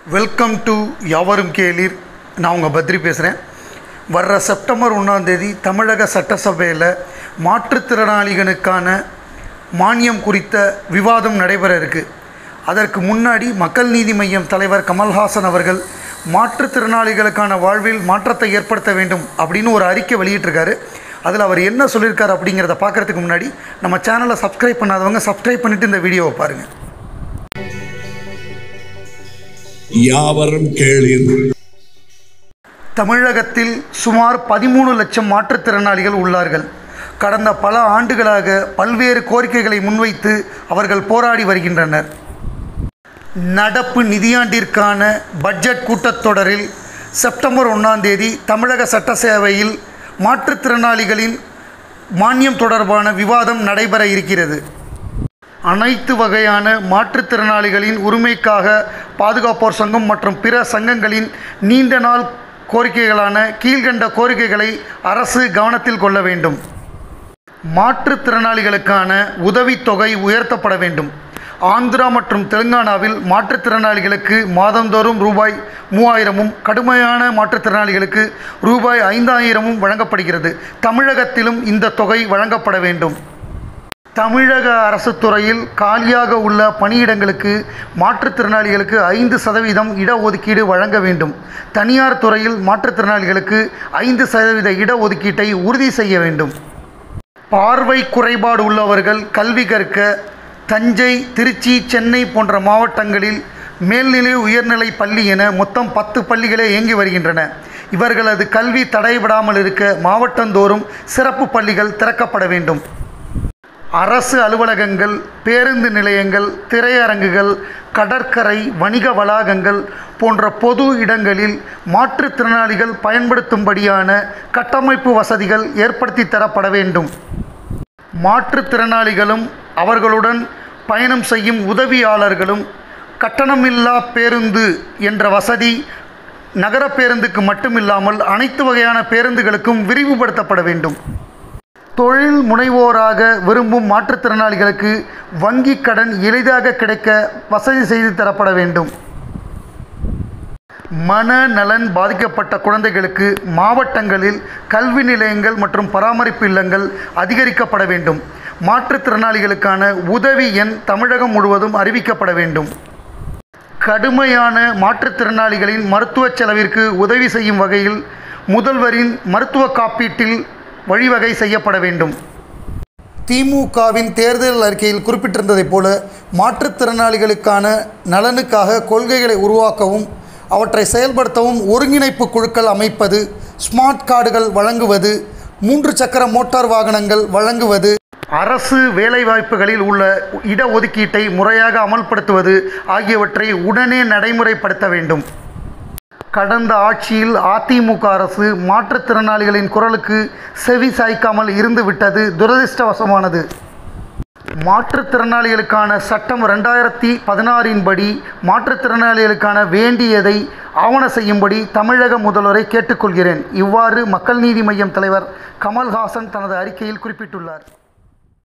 welcome to யாவரும் கேளீர் நான் உங்கள் பத்ரி பேசுகிறேன் வர்ற செப்டம்பர் ஒன்றாந்தேதி தமிழக சட்டசபையில் மாற்றுத்திறனாளிகளுக்கான மானியம் குறித்த விவாதம் நடைபெற இருக்குது அதற்கு முன்னாடி மக்கள் நீதி மய்யம் தலைவர் கமல்ஹாசன் அவர்கள் மாற்றுத்திறனாளிகளுக்கான வாழ்வில் மாற்றத்தை ஏற்படுத்த வேண்டும் அப்படின்னு ஒரு அறிக்கை வெளியிட்டிருக்காரு அதில் அவர் என்ன சொல்லியிருக்காரு அப்படிங்கிறத பார்க்குறதுக்கு முன்னாடி நம்ம சேனலை சப்ஸ்கிரைப் பண்ணாதவங்க சப்ஸ்கிரைப் பண்ணிவிட்டு இந்த வீடியோவை பாருங்கள் யாவரும் கேளீர் தமிழகத்தில் சுமார் பதிமூணு லட்சம் மாற்றுத்திறனாளிகள் உள்ளார்கள் கடந்த பல ஆண்டுகளாக பல்வேறு கோரிக்கைகளை முன்வைத்து அவர்கள் போராடி வருகின்றனர் நடப்பு நிதியாண்டிற்கான பட்ஜெட் கூட்டத்தொடரில் செப்டம்பர் ஒன்றாம் தேதி தமிழக சட்டசேவையில் மாற்றுத்திறனாளிகளின் மானியம் தொடர்பான விவாதம் நடைபெற இருக்கிறது அனைத்து வகையான மாற்றுத்திறனாளிகளின் உரிமைக்காக பாதுகாப்போர் சங்கம் மற்றும் பிற சங்கங்களின் நீண்ட நாள் கோரிக்கைகளான கீழ்கண்ட கோரிக்கைகளை அரசு கவனத்தில் கொள்ள வேண்டும் மாற்றுத்திறனாளிகளுக்கான உதவித்தொகை உயர்த்தப்பட வேண்டும் ஆந்திரா மற்றும் தெலுங்கானாவில் மாற்றுத்திறனாளிகளுக்கு மாதந்தோறும் ரூபாய் மூவாயிரமும் கடுமையான மாற்றுத்திறனாளிகளுக்கு ரூபாய் ஐந்தாயிரமும் வழங்கப்படுகிறது தமிழகத்திலும் இந்த தொகை வழங்கப்பட வேண்டும் தமிழக அரசு துறையில் காலியாக உள்ள பணியிடங்களுக்கு மாற்றுத்திறனாளிகளுக்கு ஐந்து சதவீதம் இடஒதுக்கீடு வழங்க வேண்டும் தனியார் துறையில் மாற்றுத்திறனாளிகளுக்கு ஐந்து சதவீத இடஒதுக்கீட்டை உறுதி செய்ய வேண்டும் பார்வை குறைபாடு உள்ளவர்கள் கல்வி கற்க தஞ்சை திருச்சி சென்னை போன்ற மாவட்டங்களில் மேல்நிலை உயர்நிலை பள்ளி என மொத்தம் பத்து பள்ளிகளே இயங்கி வருகின்றன இவர்களது கல்வி தடைபடாமல் இருக்க மாவட்டந்தோறும் சிறப்பு பள்ளிகள் திறக்கப்பட வேண்டும் அரசு அலுவலகங்கள் பேருந்து நிலையங்கள் திரையரங்குகள் கடற்கரை வணிக வளாகங்கள் போன்ற பொது இடங்களில் மாற்றுத்திறனாளிகள் பயன்படுத்தும்படியான கட்டமைப்பு வசதிகள் ஏற்படுத்தி தரப்பட வேண்டும் மாற்றுத்திறனாளிகளும் அவர்களுடன் பயணம் செய்யும் உதவியாளர்களும் கட்டணமில்லா பேருந்து என்ற வசதி நகர பேருந்துக்கு மட்டுமில்லாமல் அனைத்து வகையான பேருந்துகளுக்கும் விரிவுபடுத்தப்பட வேண்டும் தொழில் முனைவோராக விரும்பும் மாற்றுத்திறனாளிகளுக்கு வங்கி கடன் எளிதாக கிடைக்க வசதி செய்து தரப்பட வேண்டும் மனநலன் பாதிக்கப்பட்ட குழந்தைகளுக்கு மாவட்டங்களில் கல்வி நிலையங்கள் மற்றும் பராமரிப்பு இல்லங்கள் அதிகரிக்கப்பட வேண்டும் மாற்றுத்திறனாளிகளுக்கான உதவி எண் தமிழகம் முழுவதும் அறிவிக்கப்பட வேண்டும் கடுமையான மாற்றுத்திறனாளிகளின் மருத்துவ செலவிற்கு உதவி செய்யும் வகையில் முதல்வரின் மருத்துவ காப்பீட்டில் வழிவகை செய்யப்பட வேண்டும் திமுகவின் தேர்தல் அறிக்கையில் குறிப்பிட்டிருந்ததைப் போல மாற்றுத்திறனாளிகளுக்கான நலனுக்காக கொள்கைகளை உருவாக்கவும் அவற்றை செயல்படுத்தவும் ஒருங்கிணைப்பு குழுக்கள் அமைப்பது ஸ்மார்ட் கார்டுகள் வழங்குவது மூன்று சக்கர மோட்டார் வாகனங்கள் வழங்குவது அரசு வேலைவாய்ப்புகளில் உள்ள இடஒதுக்கீட்டை முறையாக அமல்படுத்துவது ஆகியவற்றை உடனே நடைமுறைப்படுத்த வேண்டும் கடந்த ஆட்சியில் அதிமுக அரசு மாற்றுத்திறனாளிகளின் குரலுக்கு செவி சாய்க்காமல் இருந்துவிட்டது துரதிர்ஷ்டவசமானது மாற்றுத்திறனாளிகளுக்கான சட்டம் ரெண்டாயிரத்தி பதினாறின் படி மாற்றுத்திறனாளிகளுக்கான வேண்டியதை ஆவண செய்யும்படி தமிழக முதல்வரை கேட்டுக்கொள்கிறேன் இவ்வாறு மக்கள் நீதி மய்யம் தலைவர் கமல்ஹாசன் தனது அறிக்கையில் குறிப்பிட்டுள்ளார்